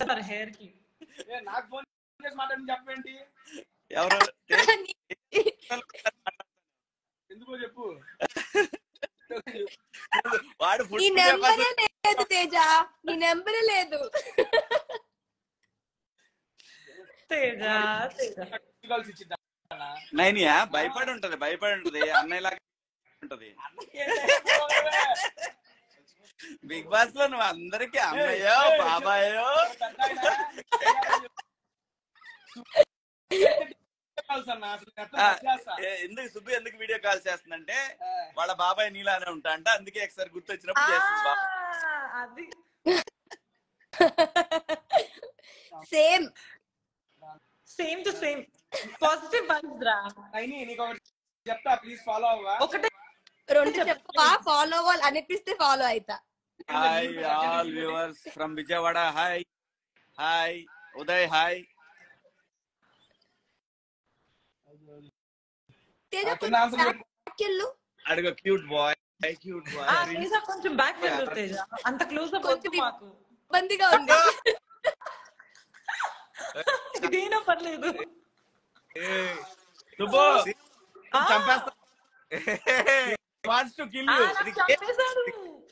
చేస్తారు హెయిర్ కి ఏ, నాకు ఫోన్ చేసి మాట్లాడి చెప్పేంటి ఎవరు ఎందుకో చెప్పు వాడు నీ ఫుడ్ నెంబరే లేదు తేజ నీ నెంబరే లేదు తేజ తేజ కలిసి ఇచ్చిద్దా నైనియా భయపడి ఉంటది భయపడి ఉంటది అన్నయ్య లాగా ఉంటది బిగ్ బాస్ లో నువ్వు అందరికి అమ్మయ్యో బాబాయో ఆ, ఏ, ఎందుకు సుబ్బు ఎందుకు వీడియో కాల్ చేస్తుందంటే వాళ్ళ బాబాయ్ నీలానే ఉంటా అంట అందుకే ఒకసారి గుర్తొచ్చినప్పుడు చేస్తుంది బాబా అది same same to same positive vibes రా అయిని నీకు ఒకటి చెప్తా ప్లీజ్ ఫాలో అవ్వా ఒకటే రెండు చెప్పవా ఫాలో అవ్వాలి అనిపిస్తే ఫాలో అయితా hi all viewers from Vijayawada hi hi Uday hi Teja ఆ, చిన్న answer చెప్పు. కొంచెం అడుగు క్యూట్ బాయ్ క్యూట్ ఆ, బాయ్ తేజ కొంచెం బ్యాక్ వెళ్ళు తేజ అంత క్లోజ్ అప్ వద్దు కొంచెం మాకు ఇబ్బందిగా ఉంది ఇదేనా పర్లేదు సుబ్బు ఆ, చంపేస్తా వాంట్స్ టు కిల్ ఆ, యూ నాకు చంపేశాడు.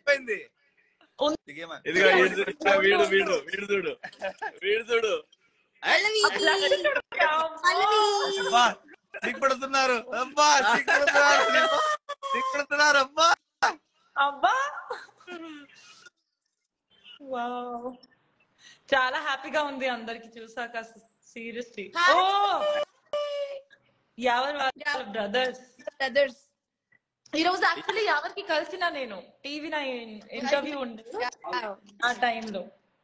ఇదిగో వీడు చూడు, వీడు వీడు వీడు చూడు వీడు చూడు పల్లవి పల్లవి అబ్బా సిగ్గుపడుతున్నారు అబ్బా సిగ్గుపడుతున్నారు సిగ్గుపడుతున్నారు అబ్బా అబ్బా వావ్ చాలా హ్యాపీగా ఉంది అందరికి చూసాక సీరియస్లీ Hi. ఓ ఎవరు వాళ్ళ బ్రదర్స్ బ్రదర్స్ ఈ రోజు యాక్చువల్లీ ఎవరికి కలిసిన నేను టీవీ నైన్ ఇంటర్వ్యూ ఉండే ఆ టైంలో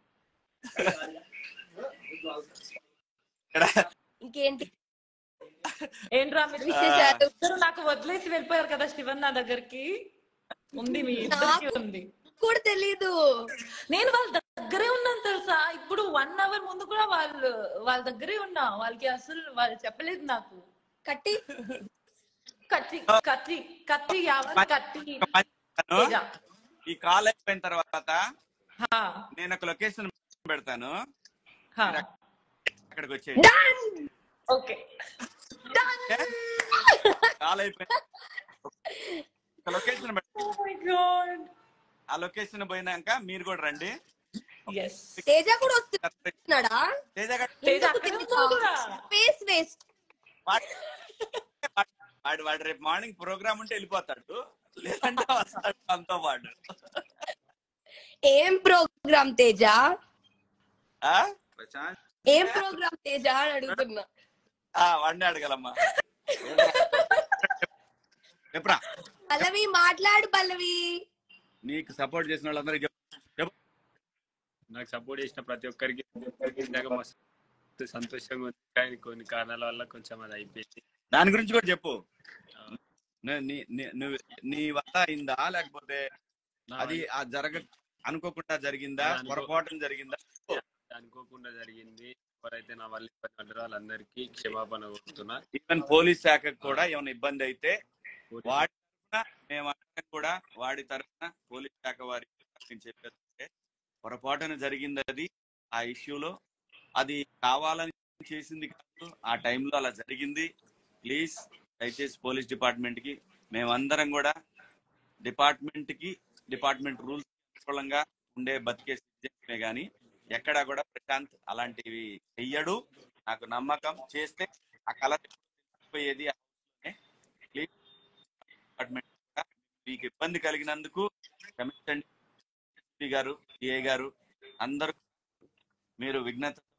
ఇంకేంటి ఏంట్రా మీరు విశేషాలు ఇద్దరు నాకు వదిలేసి వెళ్ళిపోయారు కదా శివన్ నా దగ్గరికి ఉంది మీ ఇద్దరికి ఉంది కూడా తెలీదు నేను వాళ్ళ దగ్గరే ఉన్నాను తెలుసా ఇప్పుడు వన్ అవర్ ముందు కూడా వాళ్ళు వాళ్ళ దగ్గరే ఉన్నా వాళ్ళకి అసలు వాళ్ళు చెప్పలేదు నాకు కట్టి కత్తి కత్తి కత్తి యావత్ కత్తి ఒక పని చేస్తాను. తేజ. ఈ కాల్ అయిపోయిన తర్వాత హా, నేను ఒక లొకేషన్ పెడతాను హా. అక్కడికి వచ్చేయండి ఓకే కాల్ అయిపోయిన ఒక లొకేషన్ పెడతాను Oh my God. ఆ లొకేషన్ పోయినాక మీరు కూడా రండి Yes. తేజ కూడా వస్తున్నాడా తేజ గారు తేజ అక్కడే ఉన్నావు కూడా. ఫేస్ వేస్ట్ వాడు వాడు వాడు రేపు మార్నింగ్ ప్రోగ్రామ్ ఉంటే వెళ్ళిపోతాడు లేదంటే వస్తాడు మనతో పాటు ఏం ప్రోగ్రామ్ తేజ ఆ? ఏం ప్రోగ్రామ్ తేజ అని అడుగుతున్నా ఆ, వాడిని అడగలమ్మా చెప్పరా పల్లవి మాట్లాడు పల్లవి నీకు సపోర్ట్ చేసిన వాళ్ళందరికీ చెప్పు చెప్పు. నాకు సపోర్ట్ చేసిన ప్రతి ఒక్కరికి ప్రతి ఒక్కరికి ఇందాక మస్తు సంతోషంగా ఉంది కానీ కొన్ని కారణాల వల్ల కొంచెం అది అయిపోయింది దాని గురించి కూడా చెప్పు నీ- నీ- నీ- నువ్వు నీ వల్ల అయిందా లేకపోతే నా అది ఆ జరగ అనుకోకుండా జరిగిందా అది అనుకో- పొరపాటు జరిగిందా అనుకోకుండా జరిగింది ఎవరైతే నా వల్ల ఇబ్బంది పడ్డారో వాళ్ళందరికీ క్షమాపణ కోరుతున్నా ఈవెన్ పోలీస్ శాఖకు కూడా ఏమైనా ఇబ్బంది అయితే వాడి తరఫున మేము అందరం కూడా వాడి తరఫున పోలీస్ శాఖ వారికి నేను చెప్పేది ఏంటంటే, పొరపాటున జరిగింది అది ఆ ఇష్యూలో అది కావాలని చేసింది కాదు ఆ టైంలో అలా జరిగింది ప్లీజ్ దయచేసి పోలీస్ డిపార్ట్మెంట్ కి మేమందరం కూడా డిపార్ట్మెంట్ కి డిపార్ట్మెంట్ రూల్స్ అనుకూలంగా ఉండే బతికే సిటిజన్స్మే గాని ఎక్కడా కూడా ప్రశాంత్ అలాంటివి చెయ్యడు నాకు నమ్మకం చేస్తే ఆ కళ పోయేది ప్లీజ్ డిపార్ట్మెంట్ కూడా మీకు ఇబ్బంది కలిగినందుకు క్షమించండి ఎస్పీ గారు సిఐ గారు అందరూ మీరు విఘ్నత